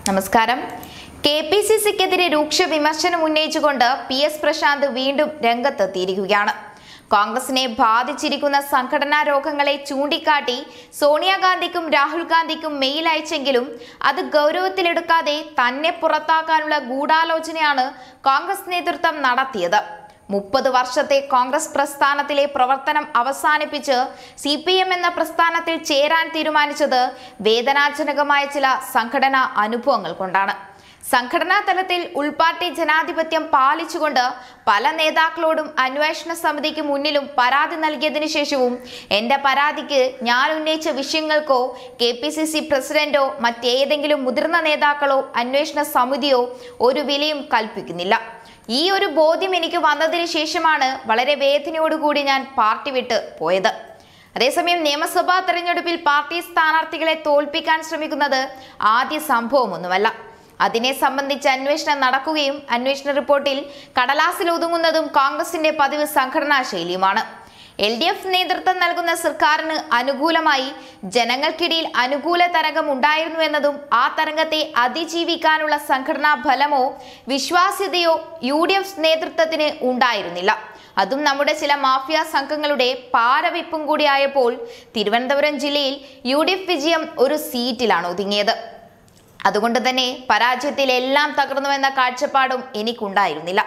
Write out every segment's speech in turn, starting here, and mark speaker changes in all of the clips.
Speaker 1: നമസ്കാരം K P C സിക്കെതിരെ രൂക്ഷ വിമർശനം ഉന്നയിച്ചുകൊണ്ട് പി എസ് പ്രശാന്ത് വീണ്ടും രംഗത്തെത്തിയിരിക്കുകയാണ് കോൺഗ്രസിനെ ബാധിച്ചിരിക്കുന്ന സംഘടനാ രോഗങ്ങളെ ചൂണ്ടിക്കാട്ടി സോണിയാഗാന്ധിക്കും രാഹുൽ ഗാന്ധിക്കും മെയിൽ അയച്ചെങ്കിലും അത് ഗൗരവത്തിലെടുക്കാതെ തന്നെ പുറത്താക്കാനുള്ള ഗൂഢാലോചനയാണ് കോൺഗ്രസ് നേതൃത്വം നടത്തിയത് മുപ്പത് വർഷത്തെ കോൺഗ്രസ് പ്രസ്ഥാനത്തിലെ പ്രവർത്തനം അവസാനിപ്പിച്ച് സി പി എം എന്ന പ്രസ്ഥാനത്തിൽ ചേരാൻ തീരുമാനിച്ചത് വേദനാജനകമായ ചില സംഘടനാ അനുഭവങ്ങൾ കൊണ്ടാണ് സംഘടനാ തലത്തിൽ ഉൾപാർട്ടി ജനാധിപത്യം പാലിച്ചുകൊണ്ട് പല നേതാക്കളോടും അന്വേഷണ സമിതിക്ക് മുന്നിലും പരാതി നൽകിയതിനു ശേഷവും എന്റെ പരാതിക്ക് ഞാൻ ഉന്നയിച്ച വിഷയങ്ങൾക്കോ കെ പി സി സി പ്രസിഡന്റോ മറ്റേതെങ്കിലും മുതിർന്ന നേതാക്കളോ അന്വേഷണ സമിതിയോ ഒരു വിലയും കൽപ്പിക്കുന്നില്ല ഈ ഒരു ബോധ്യം എനിക്ക് വന്നതിന് ശേഷമാണ് വളരെ വേദനയോടുകൂടി ഞാൻ പാർട്ടി വിട്ട് പോയത് അതേസമയം നിയമസഭാ തെരഞ്ഞെടുപ്പിൽ പാർട്ടി സ്ഥാനാർത്ഥികളെ തോൽപ്പിക്കാൻ ശ്രമിക്കുന്നത് ആദ്യ സംഭവമൊന്നുമല്ല അതിനെ സംബന്ധിച്ച് അന്വേഷണം നടക്കുകയും അന്വേഷണ റിപ്പോർട്ടിൽ കടലാസിൽ ഒതുങ്ങുന്നതും കോൺഗ്രസിന്റെ പതിവ് സംഘടനാ ശൈലിയുമാണ് എൽ ഡി എഫ് നേതൃത്വം നൽകുന്ന സർക്കാരിന് അനുകൂലമായി ജനങ്ങൾക്കിടയിൽ അനുകൂല തരംഗം ഉണ്ടായിരുന്നു എന്നതും ആ തരംഗത്തെ അതിജീവിക്കാനുള്ള സംഘടനാ ഫലമോ വിശ്വാസ്യതയോ യു ഡി എഫ് നേതൃത്വത്തിന് ഉണ്ടായിരുന്നില്ല അതും നമ്മുടെ ചില മാഫിയ സംഘങ്ങളുടെ പാരവിപ്പും കൂടിയായപ്പോൾ തിരുവനന്തപുരം ജില്ലയിൽ യു ഡി എഫ് വിജയം ഒരു സീറ്റിലാണ് ഒതുങ്ങിയത് അതുകൊണ്ട് തന്നെ പരാജയത്തിൽ എല്ലാം തകർന്നുവെന്ന കാഴ്ചപ്പാടും എനിക്കുണ്ടായിരുന്നില്ല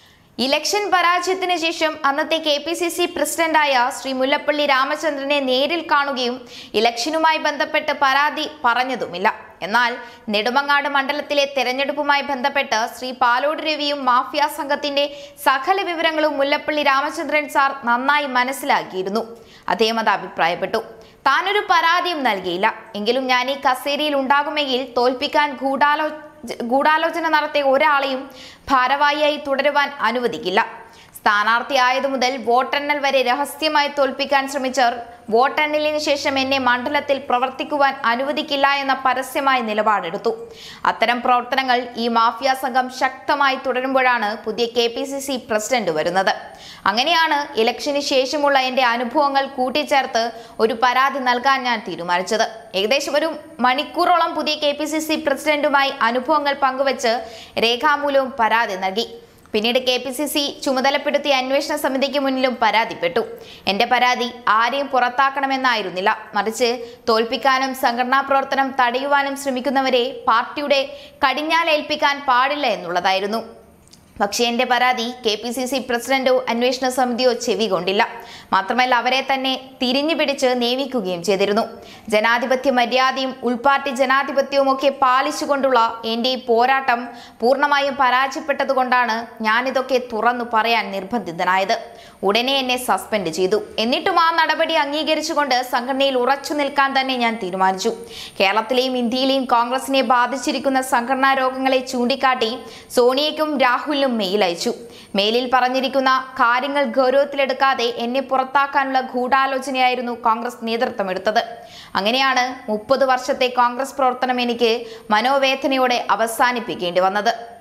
Speaker 1: ഇലക്ഷൻ പരാജയത്തിന് ശേഷം അന്നത്തെ കെ പി സി സി പ്രസിഡന്റായ ശ്രീ മുല്ലപ്പള്ളി രാമചന്ദ്രനെ നേരിൽ കാണുകയും ഇലക്ഷനുമായി ബന്ധപ്പെട്ട് പരാതി പറഞ്ഞതുമില്ല എന്നാൽ നെടുമങ്ങാട് മണ്ഡലത്തിലെ തെരഞ്ഞെടുപ്പുമായി ബന്ധപ്പെട്ട് ശ്രീ പാലോട് രവിയും മാഫിയ സംഘത്തിന്റെ സകല വിവരങ്ങളും മുല്ലപ്പള്ളി രാമചന്ദ്രൻ സാർ നന്നായി മനസ്സിലാക്കിയിരുന്നു അദ്ദേഹം അത് അഭിപ്രായപ്പെട്ടു താനൊരു പരാതിയും നൽകിയില്ല എങ്കിലും ഞാൻ ഈ കസേരയിൽ ഉണ്ടാകുമെങ്കിൽ തോൽപ്പിക്കാൻ ഗൂഢാലോ ഗൂഢാലോചന നടത്തിയ ഒരാളെയും ഭാരവാഹിയായി തുടരുവാൻ അനുവദിക്കില്ല സ്ഥാനാർത്ഥിയായതു മുതൽ വോട്ടെണ്ണൽ വരെ രഹസ്യമായി തോൽപ്പിക്കാൻ ശ്രമിച്ചവർ വോട്ടെണ്ണലിന് ശേഷം എന്നെ മണ്ഡലത്തിൽ പ്രവർത്തിക്കുവാൻ അനുവദിക്കില്ല എന്ന പരസ്യമായ നിലപാടെടുത്തു അത്തരം പ്രവർത്തനങ്ങൾ ഈ മാഫിയ സംഘം ശക്തമായി തുടരുമ്പോഴാണ് പുതിയ K P C C president വരുന്നത് അങ്ങനെയാണ് ഇലക്ഷന് ശേഷമുള്ള എൻ്റെ അനുഭവങ്ങൾ കൂട്ടിച്ചേർത്ത് ഒരു പരാതി നൽകാൻ ഞാൻ തീരുമാനിച്ചത് ഏകദേശം ഒരു മണിക്കൂറോളം പുതിയ കെ പി സി സി പ്രസിഡന്റുമായി അനുഭവങ്ങൾ പങ്കുവച്ച് രേഖാമൂലവും പരാതി നൽകി പിന്നീട് കെ പി സി സി ചുമതലപ്പെടുത്തിയ അന്വേഷണ സമിതിക്ക് മുന്നിലും പരാതിപ്പെട്ടു എന്റെ പരാതി ആരെയും പുറത്താക്കണമെന്നായിരുന്നില്ല മറിച്ച് തോൽപ്പിക്കാനും സംഘടനാ പ്രവർത്തനം തടയുവാനും ശ്രമിക്കുന്നവരെ പാർട്ടിയുടെ കടിഞ്ഞാലേൽപ്പിക്കാൻ പാടില്ല എന്നുള്ളതായിരുന്നു പക്ഷേ എന്റെ പരാതി കെ പി സി സി പ്രസിഡന്റോ അന്വേഷണ സമിതിയോ ചെവി കൊണ്ടില്ല മാത്രമല്ല അവരെ തന്നെ തിരിഞ്ഞു പിടിച്ച് നിയമിക്കുകയും ചെയ്തിരുന്നു ജനാധിപത്യ മര്യാദയും ഉൾപാർട്ടി ജനാധിപത്യവും ഒക്കെ പാലിച്ചുകൊണ്ടുള്ള എൻ്റെ ഈ പോരാട്ടം പൂർണ്ണമായും പരാജയപ്പെട്ടതുകൊണ്ടാണ് ഞാനിതൊക്കെ തുറന്നു പറയാൻ നിർബന്ധിതനായത് ഉടനെ എന്നെ സസ്പെൻഡ് ചെയ്തു എന്നിട്ടും ആ നടപടി അംഗീകരിച്ചുകൊണ്ട് സംഘടനയിൽ ഉറച്ചു നിൽക്കാൻ തന്നെ ഞാൻ തീരുമാനിച്ചു കേരളത്തിലെയും ഇന്ത്യയിലെയും കോൺഗ്രസിനെ ബാധിച്ചിരിക്കുന്ന സംഘടനാ രോഗങ്ങളെ ചൂണ്ടിക്കാട്ടി സോണിയയ്ക്കും രാഹുലിനും മെയിൽ അയച്ചു മെയിലിൽ പറഞ്ഞിരിക്കുന്ന കാര്യങ്ങൾ ഗൗരവത്തിലെടുക്കാതെ എന്നെ പുറത്താക്കാനുള്ള ഗൂഢാലോചനയായിരുന്നു കോൺഗ്രസ് നേതൃത്വം എടുത്തത് അങ്ങനെയാണ് മുപ്പത് വർഷത്തെ കോൺഗ്രസ് പ്രവർത്തനം എനിക്ക് മനോവേദനയോടെ അവസാനിപ്പിക്കേണ്ടി വന്നത്